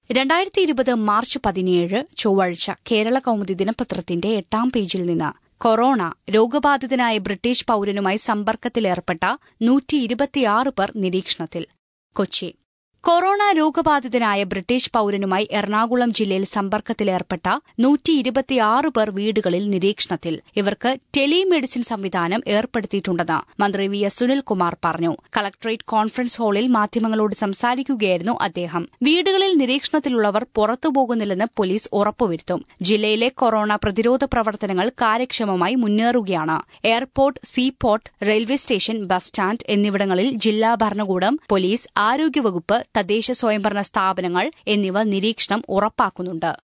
രണ്ടായിരത്തി ഇരുപത് മാർച്ച് പതിനേഴ് ചൊവ്വാഴ്ച കേരള കൌമുദി ദിനപത്രത്തിന്റെ എട്ടാം പേജിൽ നിന്ന് കൊറോണ രോഗബാധിതനായ ബ്രിട്ടീഷ് പൌരനുമായി സമ്പർക്കത്തിലേർപ്പെട്ട നൂറ്റി ഇരുപത്തിയാറ് പേർ നിരീക്ഷണത്തിൽ കൊച്ചി കൊറോണ രോഗബാധിതനായ ബ്രിട്ടീഷ് പൌരനുമായി എറണാകുളം ജില്ലയിൽ സമ്പർക്കത്തിലേർപ്പെട്ട നൂറ്റി ഇരുപത്തിയാറ് പേർ വീടുകളിൽ നിരീക്ഷണത്തിൽ ഇവർക്ക് ടെലിമെഡിസിൻ സംവിധാനം ഏർപ്പെടുത്തിയിട്ടുണ്ടെന്ന് മന്ത്രി വി എസ് സുനിൽകുമാർ പറഞ്ഞു കളക്ടറേറ്റ് കോൺഫറൻസ് ഹാളിൽ മാധ്യമങ്ങളോട് സംസാരിക്കുകയായിരുന്നു അദ്ദേഹം വീടുകളിൽ നിരീക്ഷണത്തിലുള്ളവർ പുറത്തുപോകുന്നില്ലെന്ന് പോലീസ് ഉറപ്പുവരുത്തും ജില്ലയിലെ കൊറോണ പ്രതിരോധ പ്രവർത്തനങ്ങൾ കാര്യക്ഷമമായി മുന്നേറുകയാണ് airport seaport railway station bus stand എന്നിവിടങ്ങളിൽ ജില്ലാ ഭരണകൂടം പോലീസ് ആരോഗ്യവകുപ്പ് തദ്ദേശ സ്വയംഭരണ സ്ഥാപനങ്ങൾ എന്നിവ നിരീക്ഷണം ഉറപ്പാക്കുന്നുണ്ട്